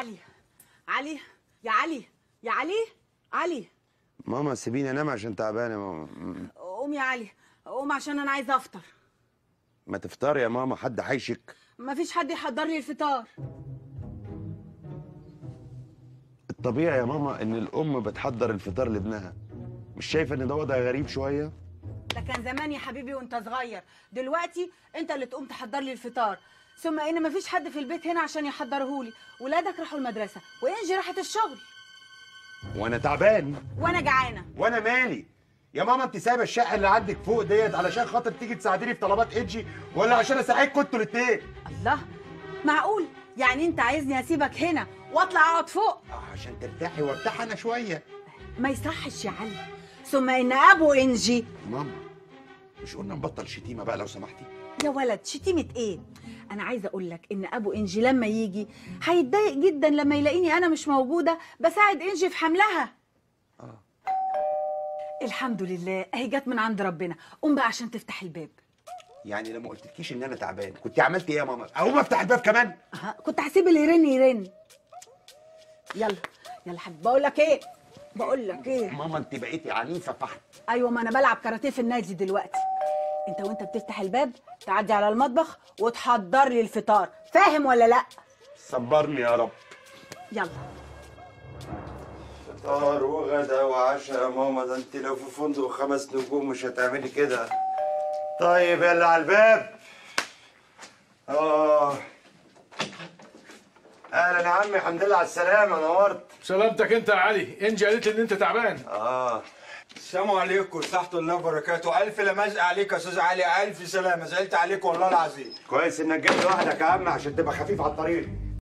علي علي يا علي يا علي علي ماما سيبيني انام عشان تعبانه يا ماما م- قوم يا علي قوم عشان انا عايزه افطر ما تفطري يا ماما حد هيشك مفيش حد يحضر لي الفطار الطبيعي يا ماما ان الام بتحضر الفطار لابنها مش شايفه ان ده وضع غريب شويه ده كان زمان يا حبيبي وانت صغير دلوقتي انت اللي تقوم تحضر لي الفطار ثم ان مفيش حد في البيت هنا عشان يحضره لي ولادك راحوا المدرسه وانجي راحت الشغل وانا تعبان وانا جعانه وانا مالي يا ماما انت سايبه الشقه اللي عندك فوق ديت علشان خاطر تيجي تساعديني في طلبات ايدجي ولا عشان اساعدكم انتوا الاثنين الله معقول يعني انت عايزني اسيبك هنا واطلع اقعد فوق عشان ترتاحي وارتاح انا شويه ما يصحش يا علي ثم ان ابو انجي ماما مش قلنا نبطل شتيمه بقى لو سمحتي يا ولد شتيمة ايه؟ أنا عايزة أقول لك إن أبو إنجي لما يجي هيتضايق جدا لما يلاقيني أنا مش موجودة بساعد إنجي في حملها. آه. الحمد لله أهي جت من عند ربنا، قوم بقى عشان تفتح الباب. يعني لما قلتلكيش ان انا تعبان كنت عملت ايه يا ماما اقوم افتح الباب كمان أها كنت هسيب اللي يرن يرن. يلا يلا حبيبي بقول لك إيه؟ بقول لك إيه؟ ماما انت بقيتي عنيفه فحت أيوة ما أنا بلعب كاراتيه في النادي دلوقتي. أنت وأنت بتفتح الباب تعدي على المطبخ وتحضر لي الفطار، فاهم ولا لأ؟ صبرني يا رب يلا. فطار وغدا وعشاء يا ماما ده انت لو في فندق خمس نجوم مش هتعملي كده طيب يلا على الباب اه اهلا يا عمي الحمد لله على السلامه نورت سلامتك انت يا علي انجي قالت لي ان انت تعبان اه السلام عليكم ورحمة الله وبركاته ألف لمزق عليك يا أستاذ علي ألف سلامة زعلت عليك والله العظيم كويس انك جيت لوحدك يا عم عشان تبقى خفيف على الطريق